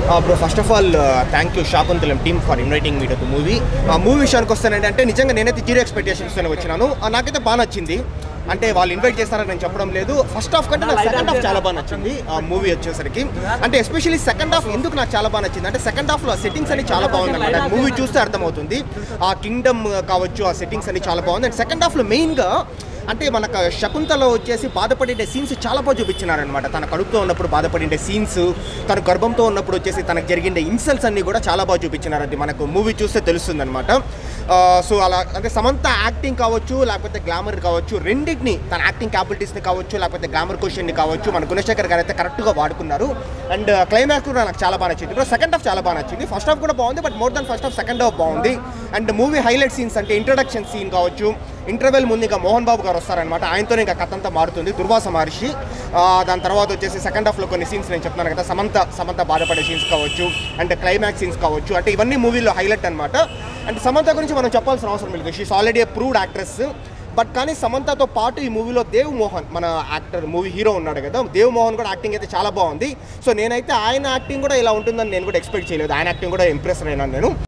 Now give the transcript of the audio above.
bro first of all thank you Shaakuntalam team for inviting me to movie ఆ movie విషయానికి వస్తానంటే అంటే నిజంగా నేనైతే జీరో ఎక్స్పెక్టేషన్స్తోనే వచ్చినాను ఆ, నాకైతే బాగా నచ్చింది అంటే వాళ్ళు ఇన్వైట్ చేస్తారని నేను చెప్పడం లేదు ఫస్ట్ హాఫ్ కంటే నాకు సెకండ్ హాఫ్ చాలా బాగా నచ్చింది ఆ మూవీ వచ్చేసరికి అంటే ఎస్పెషల్లీ సెకండ్ హాఫ్ ఎందుకు నాకు చాలా బాగా నచ్చింది అంటే సెకండ్ హాఫ్లో సెట్టింగ్స్ అని చాలా బాగుంది అనమాట మూవీ చూస్తే అర్థమవుతుంది ఆ కింగ్డమ్ కావచ్చు ఆ సెట్టింగ్స్ అని చాలా బాగుంది అండ్ సెకండ్ హాఫ్లో మెయిన్గా అంటే మనకు శకుంతల వచ్చేసి బాధపడే సీన్స్ చాలా బాగా చూపించినారనమాట తన కడుపుతో ఉన్నప్పుడు బాధపడే సీన్స్ తన గర్భంతో ఉన్నప్పుడు వచ్చేసి తనకు జరిగిన ఇన్సల్ట్స్ అన్ని కూడా చాలా బాగా చూపించినారు అది మనకు మూవీ చూస్తే తెలుస్తుంది అనమాట సో అలా అంటే సమంత యాక్టింగ్ కావచ్చు లేకపోతే గ్లామర్ కావచ్చు రెండింటిని తన యాక్టింగ్ క్యాపబిలిటీస్ని కావచ్చు లేకపోతే గ్లామర్ క్వశ్చన్ని కావచ్చు మన గుణశేఖర్ గారు అయితే కరెక్ట్గా వాడుకున్నారు అండ్ క్లైమాక్స్ కూడా నాకు చాలా బాగా నచ్చింది ఇప్పుడు సెకండ్ హాఫ్ చాలా బాగా నచ్చింది ఫస్ట్ హాఫ్ కూడా బాగుంది but more than first half second half బాగుంది అండ్ మూవీ హైలైట్ సీన్స్ అంటే ఇంట్రడక్షన్ సీన్ కావచ్చు ఇంటర్వెల్ ముందు ఇంకా మోహన్ బాబు గారు వస్తారనమాట ఆయనతో ఇంకా కథ అంతా మారుతుంది దుర్వాస మహర్షి ఆ, దాని తర్వాత వచ్చేసి సెకండ్ హాఫ్లో కొన్ని సీన్స్ నేను చెప్తున్నాను కదా సమంత సమంత బాధపడే సీన్స్ కావచ్చు అండ్ క్లైమాక్స్ సీన్స్ కావచ్చు అంటే ఇవన్నీ మూవీలో హైలైట్ అనమాట అండ్ సమంత గురించి మనం చెప్పాల్సిన అవసరం లేదు she's already a proved actress but కానీ సమంతతో పాటు ఈ మూవీలో దేవ్ మోహన్ మన యాక్టర్ మూవీ హీరో ఉన్నాడు కదా దేవ్ మోహన్ కూడా యాక్టింగ్ అయితే చాలా బాగుంది సో నేనైతే ఆయన యాక్టింగ్ కూడా ఇలా ఉంటుందని నేను కూడా ఎక్స్పెక్ట్ చేయలేదు ఆయన యాక్టింగ్ కూడా ఇంప్రెస్ అయినాను నేను